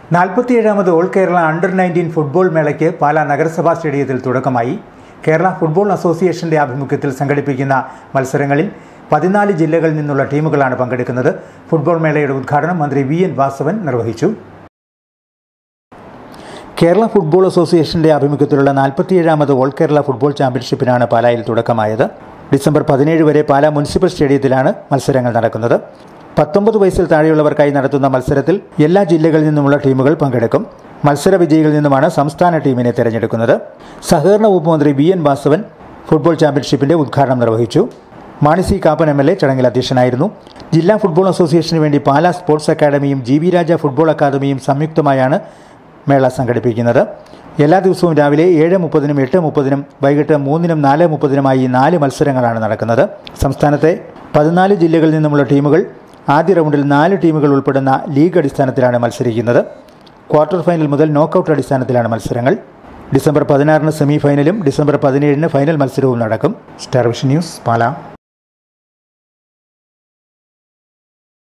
നാൽപ്പത്തിയേഴാമത് all Kerala under nineteen football മേളയ്ക്ക് പാലാ നഗരസഭാ സ്റ്റേഡിയത്തിൽ തുടക്കമായി കേരള ഫുട്ബോൾ അസോസിയേഷന്റെ ആഭിമുഖ്യത്തിൽ സംഘടിപ്പിക്കുന്ന മത്സരങ്ങളിൽ പതിനാല് ജില്ലകളിൽ നിന്നുള്ള ടീമുകളാണ് പങ്കെടുക്കുന്നത് ഫുട്ബോൾ മേളയുടെ ഉദ്ഘാടനം മന്ത്രി വി എൻ വാസവൻ നിർവഹിച്ചു കേരള ഫുട്ബോൾ അസോസിയേഷന്റെ ആഭിമുഖ്യത്തിലുള്ള നാൽപ്പത്തിയേഴാമത് ഓൾ കേരള ഫുട്ബോൾ ചാമ്പ്യൻഷിപ്പിനാണ് പാലായിൽ തുടക്കമായത് ഡിസംബർ പതിനേഴ് വരെ പാലാ മുനിസിപ്പൽ സ്റ്റേഡിയത്തിലാണ് മത്സരങ്ങൾ നടക്കുന്നത് പത്തൊമ്പത് വയസ്സിൽ താഴെയുള്ളവർക്കായി നടത്തുന്ന മത്സരത്തിൽ എല്ലാ ജില്ലകളിൽ നിന്നുമുള്ള ടീമുകൾ പങ്കെടുക്കും മത്സര വിജയികളിൽ നിന്നുമാണ് സംസ്ഥാന ടീമിനെ തിരഞ്ഞെടുക്കുന്നത് സഹകരണ വകുപ്പ് മന്ത്രി വി എൻ വാസവൻ ഫുട്ബോൾ ചാമ്പ്യൻഷിപ്പിന്റെ ഉദ്ഘാടനം നിർവഹിച്ചു Mani C Kappan M L A ചടങ്ങിൽ അധ്യക്ഷനായിരുന്നു ജില്ലാ ഫുട്ബോൾ അസോസിയേഷന് വേണ്ടി പാലാ സ്പോർട്സ് അക്കാദമിയും ജി വി രാജ ഫുട്ബോൾ അക്കാദമിയും സംയുക്തമായാണ് മേള സംഘടിപ്പിക്കുന്നത് എല്ലാ ദിവസവും രാവിലെ ഏഴ് മുപ്പതിനും എട്ട് മുപ്പതിനും വൈകിട്ട് മൂന്നിനും നാല് മുപ്പതിനുമായി നാല് മത്സരങ്ങളാണ് നടക്കുന്നത് സംസ്ഥാനത്തെ പതിനാല് ജില്ലകളിൽ നിന്നുമുള്ള ടീമുകൾ ആദ്യ റൗണ്ടിൽ നാല് ടീമുകൾ ഉൾപ്പെടുന്ന ലീഗ് അടിസ്ഥാനത്തിലാണ് മത്സരിക്കുന്നത് ക്വാർട്ടർ ഫൈനൽ മുതൽ നോക്കൌട്ട് അടിസ്ഥാനത്തിലാണ് മത്സരങ്ങൾ ഡിസംബർ പതിനാറിന് സെമി ഫൈനലും ഡിസംബർ പതിനേഴിന് ഫൈനൽ മത്സരവും നടക്കും സ്റ്റാർ വിഷൻ ന്യൂസ് പാലാ